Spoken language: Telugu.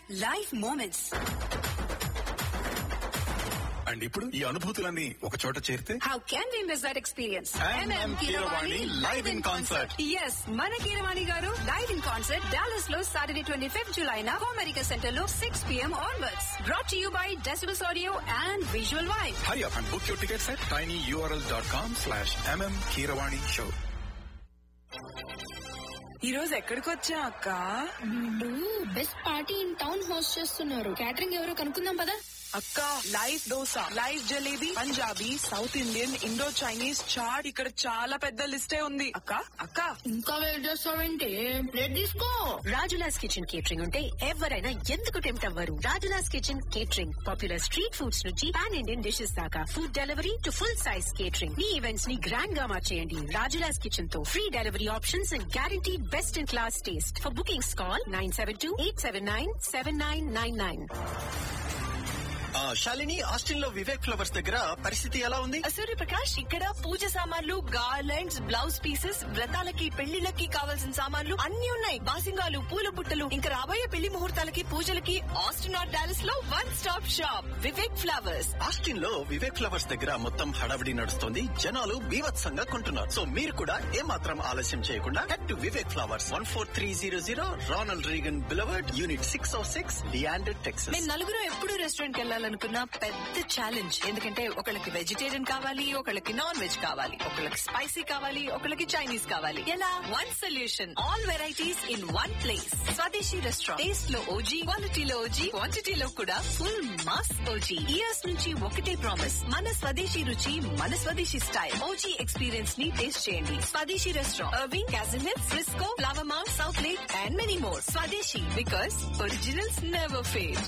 లైఫ్ మూమెంట్స్ అండ్ ఇప్పుడు ఈ అనుభూతులన్నీ ఒక చోట చేరితే how can we miss that experience MM Keeravani live in concert. Yes మన Keeravani garu live in concert Dallas లో సాటర్డే ట్వంటీ ఫిఫ్త్ జులై నా అమెరికా సెంటర్ లో six PM onwards brought you by decibels audio and visual vibe hurry up and book your tickets at tiny URL dot com slash MM Keeravani show ఈ రోజు ఎక్కడికి వచ్చా అక్క వీళ్ళు best party in town host చేస్తున్నారు క్యాటరింగ్ ఎవరో కనుక్కుందాం పదా అక్క live dosa live jalebi Punjabi south Indian Indo Chinese chaat ఇక్కడ చాలా పెద్ద లిస్టే ఉంది అక్క అక్క ఇంకా వెయిట్ చేస్తావేంటి ప్లేట్ తీసుకో రాజులాస్ కిచెన్ కేటరింగ్ ఉంటే ఎవరైనా ఎందుకు టెంప్ట్ అవ్వరు Rajula's kitchen catering popular street foods నుంచి పాన్ ఇండియన్ డిషెస్ దాకా food delivery to full size catering మీ ఈవెంట్స్ ని గ్రాండ్ గా మార్చేయండి రాజులాస్ కిచెన్ తో free delivery options and guarantee best in class taste for bookings call nine seven two eight seven nine seven nine nine nine ఆ, శాలిని ఆస్టిన్ లో వివేక్ ఫ్లవర్స్ దగ్గర పరిస్థితి ఎలా ఉంది సూర్యప్రకాష్ ఇక్కడ పూజ సామాన్లు గార్లెండ్స్ బ్లౌజ్ పీసెస్ వ్రతాలకి పెళ్లిళ్ళకి కావాల్సిన సామాన్లు అన్ని ఉన్నాయి బాసింగాలు పూల బుట్టలు ఇంకా రాబోయే పెళ్లి ముహూర్తాలకి పూజలకి ఆస్టిన్ ఆర్ డాలస్ లో one stop shop Vivek flowers Austin లో వివేక్ ఫ్లవర్స్ దగ్గర మొత్తం హడావిడి నడుస్తుంది జనాలు బీభత్సంగా కొంటున్నారు సో మీరు కూడా ఏమాత్రం ఆలస్యం చేయకుండా head to Vivek flowers one four three zero zero Ronald Reagan boulevard unit six O six డియాండెడ్ టెక్సస్ మేము నలుగురు ఎప్పుడు రెస్టారెంట్ కి వెళ్ళాలనుకున్న పెద్ద ఛాలెంజ్ ఎందుకంటే ఒకళ్ళకి వెజిటేరియన్ కావాలి ఒకళ్ళకి నాన్ వెజ్ కావాలి ఒకళ్ళకి స్పైసీ కావాలి ఒకళ్ళకి చైనీస్ కావాలి ఎలా one solution all varieties in one place Swadeshi restaurant taste లో ఓజీ క్వాలిటీలో ఓజీ క్వాంటిటీలో కూడా ఫుల్ మాస్ ఓజీ ఇయర్స్ నుంచి ఒకటే ప్రామిస్ మన స్వదేశీ రుచి మన స్వదేశీ స్టైల్ ఓజీ ఎక్స్పీరియన్స్ ని టేస్ట్ చేయండి Swadeshi restaurant Irving Cajun Hills Frisco Flower Mound Southlake and many more Swadeshi because originals never fail